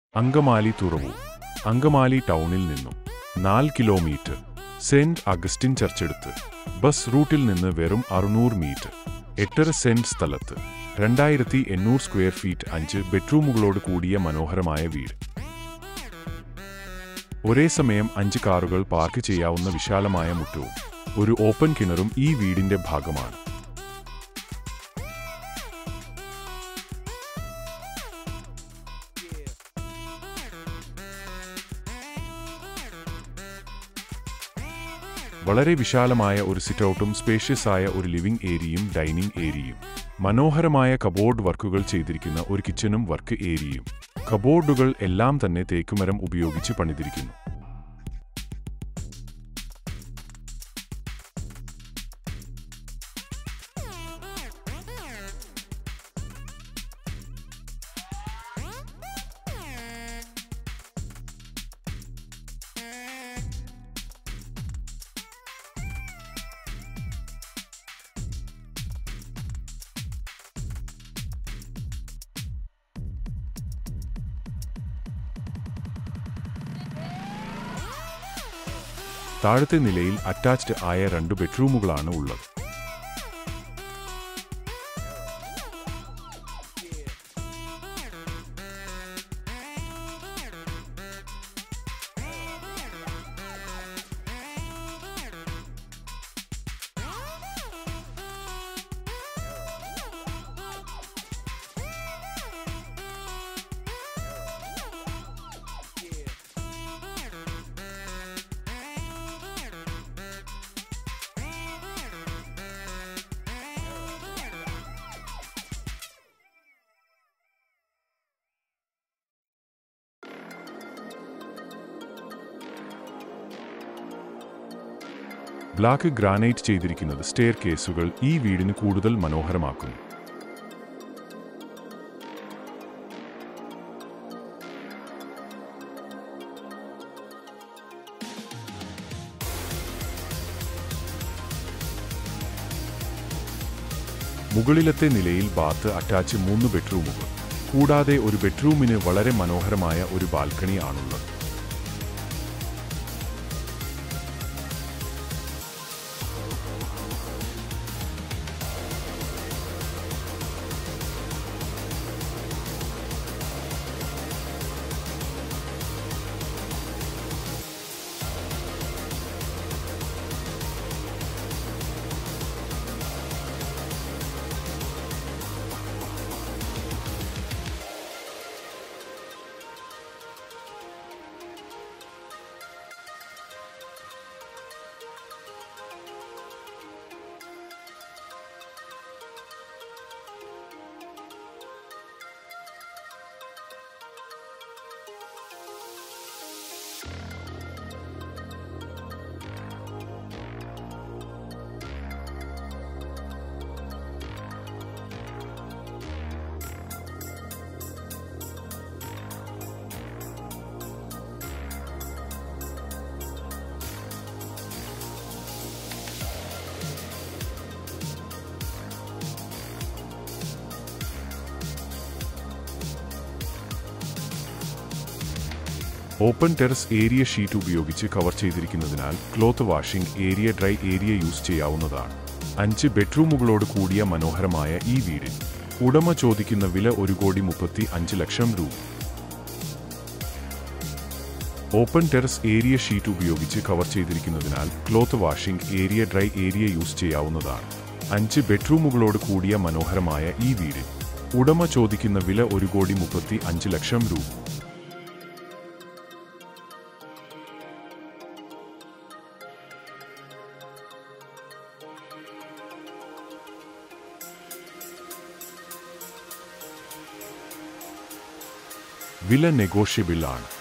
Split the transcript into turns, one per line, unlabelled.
അങ്കമാലി തുറവൂർ അങ്കമാലി ടൗണിൽ നിന്നും നാല് കിലോമീറ്റർ സെന്റ് അഗസ്റ്റിൻ ചർച്ചെടുത്ത് ബസ് റൂട്ടിൽ നിന്ന് വെറും അറുന്നൂറ് മീറ്റർ എട്ടര സെന്റ് സ്ഥലത്ത് രണ്ടായിരത്തി എണ്ണൂറ് സ്ക്വയർ ഫീറ്റ് അഞ്ച് ബെഡ്റൂമുകളോട് കൂടിയ മനോഹരമായ വീട് ഒരേ സമയം അഞ്ച് കാറുകൾ പാർക്ക് ചെയ്യാവുന്ന വിശാലമായ മുറ്റവും ഒരു ഓപ്പൺ കിണറും ഈ വീടിന്റെ ഭാഗമാണ് വളരെ വിശാലമായ ഒരു സിറ്റൗട്ടും സ്പേഷ്യസ് ആയ ഒരു ലിവിംഗ് ഏരിയയും ഡൈനിങ് ഏരിയയും മനോഹരമായ കബോർഡ് വർക്കുകൾ ചെയ്തിരിക്കുന്ന ഒരു കിച്ചണും വർക്ക് ഏരിയയും കബോർഡുകൾ എല്ലാം തന്നെ തേക്കുമരം ഉപയോഗിച്ച് പണിതിരിക്കുന്നു താഴത്തെ നിലയിൽ അറ്റാച്ച്ഡ് ആയ രണ്ട് ബെഡ്റൂമുകളാണ് ഉള്ളത് ബ്ലാക്ക് ഗ്രാനൈറ്റ് ചെയ്തിരിക്കുന്നത് സ്റ്റെയർ കേസുകൾ ഈ വീടിന് കൂടുതൽ മനോഹരമാക്കുന്നു മുകളിലത്തെ നിലയിൽ ബാത്ത് അറ്റാച്ച് മൂന്ന് ബെഡ്റൂമുകൾ കൂടാതെ ഒരു ബെഡ്റൂമിന് വളരെ മനോഹരമായ ഒരു ബാൽക്കണി ആണുള്ളത് ഓപ്പൺ ടെറസ് ഏരിയ ഷീറ്റ് ഉപയോഗിച്ച് കവർ ചെയ്തിരിക്കുന്നതിനാൽ cloth washing area dry area use ചെയ്യാവുന്നതാണ് അഞ്ച് ബെഡ്റൂമുകളോട് കൂടിയ മനോഹരമായ ഈ വീടിൽ ഉടമ ചോദിക്കുന്ന വില ഒരു കോടി മുപ്പത്തി അഞ്ച് ലക്ഷം രൂപ ഓപ്പൺ ടെറസ് ഏരിയ ഷീറ്റ് ഉപയോഗിച്ച് കവർ ചെയ്തിരിക്കുന്നതിനാൽ cloth washing area dry area use ചെയ്യാവുന്നതാണ് അഞ്ച് ബെഡ്റൂമുകളോട് കൂടിയ മനോഹരമായ ഈ വീടിൽ ഉടമ ചോദിക്കുന്ന വില ഒരു കോടി മുപ്പത്തി അഞ്ച് ലക്ഷം രൂപ വില നെഗോഷ്യബിൾ ആണ്